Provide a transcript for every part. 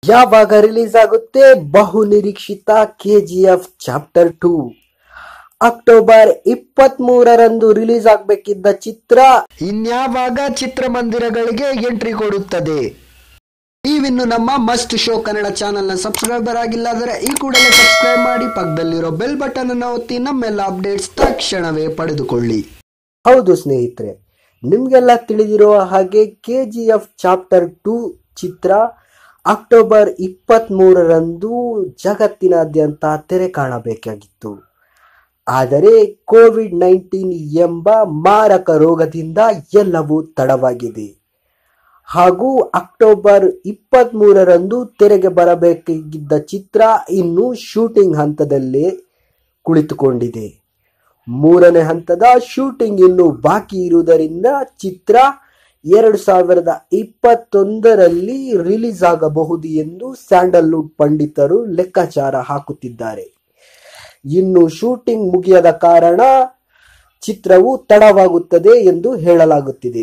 ಯಾವಾಗ ರಿಲೀಸ್ ಆಗುತ್ತೆ ಬಹು ನಿರೀಕ್ಷಿತ ಕೆಜಿಎಫ್ ಚಾಪ್ಟರ್ ಟೂ ಅಕ್ಟೋಬರ್ ಇಪ್ಪತ್ತ್ ಮೂರರಂದು ರಿಲೀಸ್ ಆಗಬೇಕಿದ್ದ ಚಿತ್ರ ಇನ್ಯಾವಾಗ ಚಿತ್ರಮಂದಿರಗಳಿಗೆ ಎಂಟ್ರಿ ಕೊಡುತ್ತದೆ ನೀವಿನ್ನು ನಮ್ಮ ಮಸ್ಟ್ ಶೋ ಕನ್ನಡ ಚಾನೆಲ್ನ ಸಬ್ಸ್ಕ್ರೈಬರ್ ಆಗಿಲ್ಲ ಅಂದರೆ ಈ ಕೂಡಲೇ ಸಬ್ಸ್ಕ್ರೈಬ್ ಮಾಡಿ ಪಕ್ಕದಲ್ಲಿರೋ ಬೆಲ್ ಬಟನ್ ಅನ್ನು ಒತ್ತಿ ನಮ್ಮೆಲ್ಲ ಅಪ್ಡೇಟ್ಸ್ ತಕ್ಷಣವೇ ಪಡೆದುಕೊಳ್ಳಿ ಹೌದು ಸ್ನೇಹಿತರೆ ನಿಮಗೆಲ್ಲ ತಿಳಿದಿರುವ ಹಾಗೆ K G F chapter two ಚಿತ್ರ ಅಕ್ಟೋಬರ್ ಇಪ್ಪತ್ತ್ ಮೂರರಂದು ಜಗತ್ತಿನಾದ್ಯಂತ ತೆರೆ ಕಾಣಬೇಕಾಗಿತ್ತು ಆದರೆ ಕೋವಿಡ್ ನೈನ್ಟೀನ್ ಎಂಬ ಮಾರಕ ರೋಗದಿಂದ ಎಲ್ಲವೂ ತಡವಾಗಿದೆ ಹಾಗೂ ಅಕ್ಟೋಬರ್ ಇಪ್ಪತ್ತ್ ಮೂರರಂದು ತೆರೆಗೆ ಬರಬೇಕಿದ್ದ ಚಿತ್ರ ಇನ್ನು ಶೂಟಿಂಗ್ ಹಂತದಲ್ಲೇ ಕುಳಿತುಕೊಂಡಿದೆ ಮೂರನೇ ಹಂತದ ಶೂಟಿಂಗ್ ಇನ್ನು ಬಾಕಿ ಇರುವುದರಿಂದ ಚಿತ್ರ ಎರಡು ಸಾವಿರದ ಇಪ್ಪತ್ತೊಂದರಲ್ಲಿ ರಿಲೀಸ್ ಆಗಬಹುದು ಎಂದು ಸ್ಯಾಂಡಲ್ವುಡ್ ಪಂಡಿತರು ಲೆಕ್ಕಾಚಾರ ಹಾಕುತ್ತಿದ್ದಾರೆ ಇನ್ನು ಶೂಟಿಂಗ್ ಮುಗಿಯದ ಕಾರಣ ಚಿತ್ರವು ತಡವಾಗುತ್ತದೆ ಎಂದು ಹೇಳಲಾಗುತ್ತಿದೆ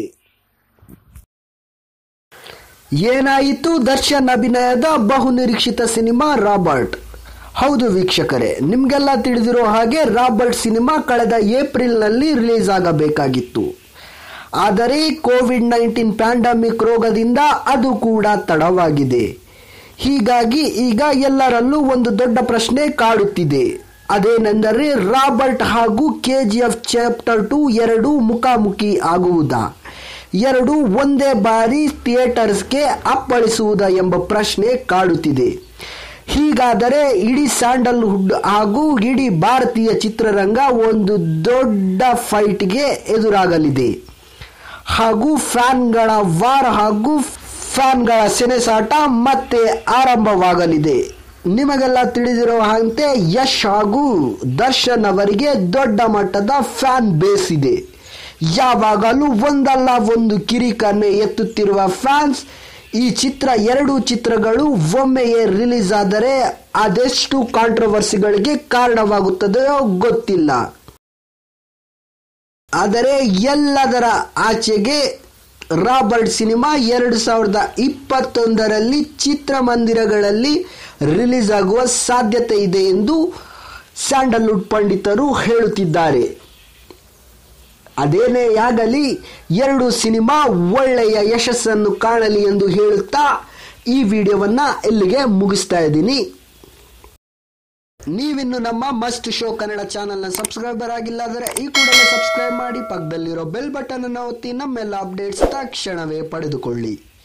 ಏನಾಯಿತು ದರ್ಶನ್ ಅಭಿನಯದ ಬಹು ನಿರೀಕ್ಷಿತ ಸಿನಿಮಾ ರಾಬರ್ಟ್ ಹೌದು ವೀಕ್ಷಕರೇ ನಿಮ್ಗೆಲ್ಲ ತಿಳಿದಿರೋ ಹಾಗೆ ರಾಬರ್ಟ್ ಸಿನಿಮಾ ಕಳೆದ ಏಪ್ರಿಲ್ನಲ್ಲಿ ರಿಲೀಸ್ ಆಗಬೇಕಾಗಿತ್ತು ಆದರೆ ಕೋವಿಡ್ ನೈನ್ಟೀನ್ ಪ್ಯಾಂಡಮಿಕ್ ರೋಗದಿಂದ ಅದು ಕೂಡ ತಡವಾಗಿದೆ ಹೀಗಾಗಿ ಈಗ ಎಲ್ಲರಲ್ಲೂ ಒಂದು ದೊಡ್ಡ ಪ್ರಶ್ನೆ ಕಾಡುತ್ತಿದೆ ಅದೇನೆಂದರೆ ರಾಬರ್ಟ್ ಹಾಗೂ K G F chapter two ಎರಡು ಮುಖಾಮುಖಿ ಆಗುವುದಾ ಎರಡು ಒಂದೇ ಬಾರಿ ಥಿಯೇಟರ್ಸ್ಗೆ ಅಪ್ಪಳಿಸುವುದಾ ಎಂಬ ಪ್ರಶ್ನೆ ಕಾಡುತ್ತಿದೆ ಹೀಗಾದರೆ ಇಡೀ ಸ್ಯಾಂಡಲ್ವುಡ್ ಹಾಗೂ ಇಡೀ ಭಾರತೀಯ ಚಿತ್ರರಂಗ ಒಂದು ದೊಡ್ಡ ಫೈಟ್ಗೆ ಎದುರಾಗಲಿದೆ ಹಾಗೂ ಫ್ಯಾನ್ಗಳ ವಾರ ಹಾಗೂ ಫ್ಯಾನ್ಗಳ ಸೆಣಸಾಟ ಮತ್ತೆ ಆರಂಭವಾಗಲಿದೆ ನಿಮಗೆಲ್ಲ ತಿಳಿದಿರುವಂತೆ ಯಶ್ ಹಾಗೂ ದರ್ಶನ್ ಅವರಿಗೆ ದೊಡ್ಡ ಮಟ್ಟದ ಫ್ಯಾನ್ ಬೇಸ್ ಇದೆ ಯಾವಾಗಲೂ ಒಂದಲ್ಲ ಒಂದು ಕಿರಿಕನ್ನೇ ಎತ್ತುತ್ತಿರುವ ಫ್ಯಾನ್ಸ್ ಈ ಚಿತ್ರ ಎರಡು ಚಿತ್ರಗಳು ಒಮ್ಮೆಯೇ ರಿಲೀಸ್ ಆದರೆ ಅದೆಷ್ಟು ಕಾಂಟ್ರವರ್ಸಿಗಳಿಗೆ ಕಾರಣವಾಗುತ್ತದೆಯೋ ಗೊತ್ತಿಲ್ಲ ಆದರೆ ಎಲ್ಲದರ ಆಚೆಗೆ ರಾಬರ್ಟ್ ಸಿನಿಮಾ ಎರಡು ಸಾವಿರದ ಇಪ್ಪತ್ತೊಂದರಲ್ಲಿ ಚಿತ್ರಮಂದಿರಗಳಲ್ಲಿ ರಿಲೀಸ್ ಆಗುವ ಸಾಧ್ಯತೆ ಇದೆ ಎಂದು ಸ್ಯಾಂಡಲ್ವುಡ್ ಪಂಡಿತರು ಹೇಳುತ್ತಿದ್ದಾರೆ ಅದೇನೇ ಆಗಲಿ ಎರಡು ಸಿನಿಮಾ ಒಳ್ಳೆಯ ಯಶಸ್ಸನ್ನು ಕಾಣಲಿ ಎಂದು ಹೇಳುತ್ತಾ ಈ ವಿಡಿಯೋವನ್ನ ಇಲ್ಲಿಗೆ ಮುಗಿಸ್ತಾ ಇದ್ದೀನಿ ನೀವಿನ್ನು ನಮ್ಮ ಮಸ್ಟ್ ಶೋ ಕನ್ನಡ ಚಾನೆಲ್ನ ಸಬ್ಸ್ಕ್ರೈಬರ್ ಆಗಿಲ್ಲ ಅಂದರೆ ಈ ಕೂಡಲೇ ಸಬ್ಸ್ಕ್ರೈಬ್ ಮಾಡಿ ಪಕ್ಕದಲ್ಲಿರೋ ಬೆಲ್ ಬಟನ್ ಅನ್ನು ಒತ್ತಿ ನಮ್ಮೆಲ್ಲ ಅಪ್ಡೇಟ್ಸ್ ತಕ್ಷಣವೇ ಪಡೆದುಕೊಳ್ಳಿ